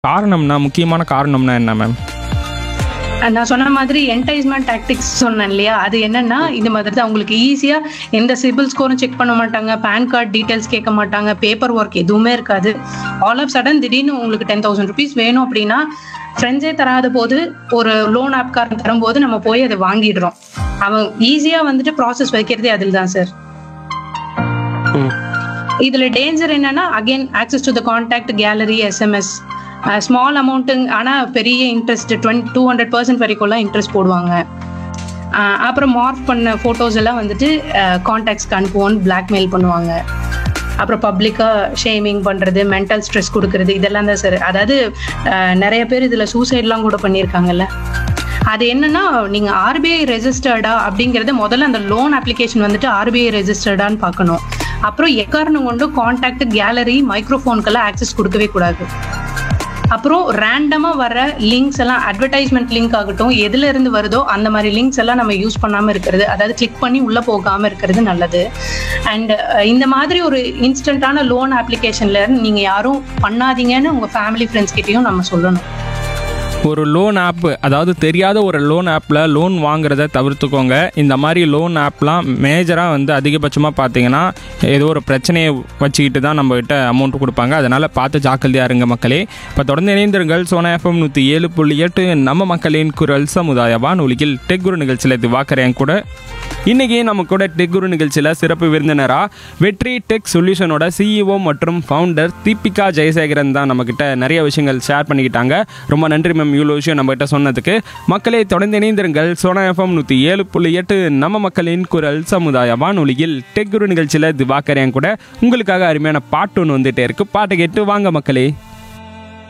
காரணம்னா முக்கியமான காரணம்னா என்ன மேம் நான் சொன்ன மாதிரி என்டைஸ்மெண்ட் டாக்டிக்ஸ் சொன்னேன் இல்லையா அது என்னன்னா இந்த மாதிரி தான் உங்களுக்கு ஈஸியா எந்த சிபில் ஸ்கோரும் செக் பண்ண மாட்டாங்க பேன் கார்டு டீடைல்ஸ் கேட்க மாட்டாங்க பேப்பர் ஒர்க் எதுவுமே இருக்காது ஆல் ஆஃப் சடன் திடீர்னு உங்களுக்கு டென் தௌசண்ட் ருபீஸ் வேணும் அப்படின்னா ஃப்ரெண்ட்ஸே தராத போது ஒரு லோன் ஆப்காரன் தரும்போது நம்ம போய் அதை வாங்கிடுறோம் அவன் ஈஸியா வந்துட்டு ப்ராசஸ் வைக்கிறதே அதில் தான் சார் ம். இதுல டேஞ்சர் என்னன்னா again access to the contact gallery SMS small amount ஆனா பெரிய interest twenty to hundred percent வரைக்கும்லாம் இன்ட்ரெஸ்ட் போடுவாங்க அஹ் அப்புறம் மார்க் பண்ண ஃபோட்டோஸ் எல்லாம் வந்துட்டு கான்டாக்ட்ஸ்க்கு அனுப்புவோன்னு பிளாக்மெயில் பண்ணுவாங்க அப்புறம் பப்ளிக்காக ஷேமிங் பண்ணுறது மென்டல் ஸ்ட்ரெஸ் கொடுக்கறது இதெல்லாம் தான் சார் அதாவது அஹ் நிறைய பேர் இதில் சூசைட்லாம் கூட பண்ணியிருக்காங்கல்ல அது என்னன்னா நீங்க ஆர்பிஐ ரெஜிஸ்டர்டா அப்படிங்கறத முதல்ல அந்த லோன் அப்ளிகேஷன் வந்துட்டு ஆர்பிஐ ரெஜிஸ்டர்டான்னு பார்க்கணும் அப்புறம் எக்காரணம் கொண்டு கான்டாக்ட் கேலரி மைக்ரோஃபோனுக்கெல்லாம் ஆக்சஸ் கொடுக்கவே கூடாது அப்புறம் ரேண்டமா வர லிங்க்ஸ் எல்லாம் அட்வர்டைஸ்மெண்ட் லிங்க் ஆகட்டும் எதுல இருந்து வருதோ அந்த மாதிரி லிங்க்ஸ் எல்லாம் நம்ம யூஸ் பண்ணாம இருக்கிறது அதாவது கிளிக் பண்ணி உள்ள போகாம இருக்கிறது நல்லது அண்ட் இந்த மாதிரி ஒரு இன்ஸ்டன்டான லோன் அப்ளிகேஷன்ல இருந்து நீங்க யாரும் பண்ணாதீங்கன்னு உங்க ஃபேமிலி ஃப்ரெண்ட்ஸ் கிட்டயும் நம்ம சொல்லணும் ஒரு லோன் ஆப் அதாவது தெரியாத ஒரு லோன் ஆப்பில் லோன் வாங்குறத தவிர்த்துக்கோங்க இந்த மாதிரி லோன் ஆப்லாம் மேஜராக வந்து அதிகபட்சமாக பார்த்தீங்கன்னா ஏதோ ஒரு பிரச்சனையை வச்சுக்கிட்டு தான் நம்மகிட்ட அமௌண்ட் கொடுப்பாங்க அதனால் பார்த்து ஜாக்கிரதையாக இருங்க மக்களே இப்போ தொடர்ந்து இணைந்திருங்கள் சோனா எஃப்எம் நூற்றி ஏழு புள்ளி எட்டு நம்ம மக்களின் குரல் சமுதாய வானொலியில் டெக் குரு நிகழ்ச்சியில் இது வாக்கறேன் கூட இன்னைக்கு நம்ம கூட டெக் குரு நிகழ்ச்சியில் சிறப்பு விருந்தினராக வெற்றி டெக் சொல்யூஷனோட சிஇஓ மற்றும் ஃபவுண்டர் தீபிகா ஜெயசேகரன் தான் நம்மக்கிட்ட நிறைய விஷயங்கள் ஷேர் பண்ணிக்கிட்டாங்க ரொம்ப நன்றி மேம் இவ்வளோ விஷயம் நம்மகிட்ட சொன்னதுக்கு மக்களே தொடர்ந்து இணைந்திருங்கள் சோனா எஃப்எம் நூற்றி ஏழு புள்ளி எட்டு நம்ம மக்களின் குரல் சமுதாய வானொலியில் டெக் குரு நிகழ்ச்சியில் திவாக்கரேன் கூட உங்களுக்காக அருமையான பாட்டு ஒன்று வந்துட்டே இருக்கு பாட்டை கேட்டு வாங்க மக்களே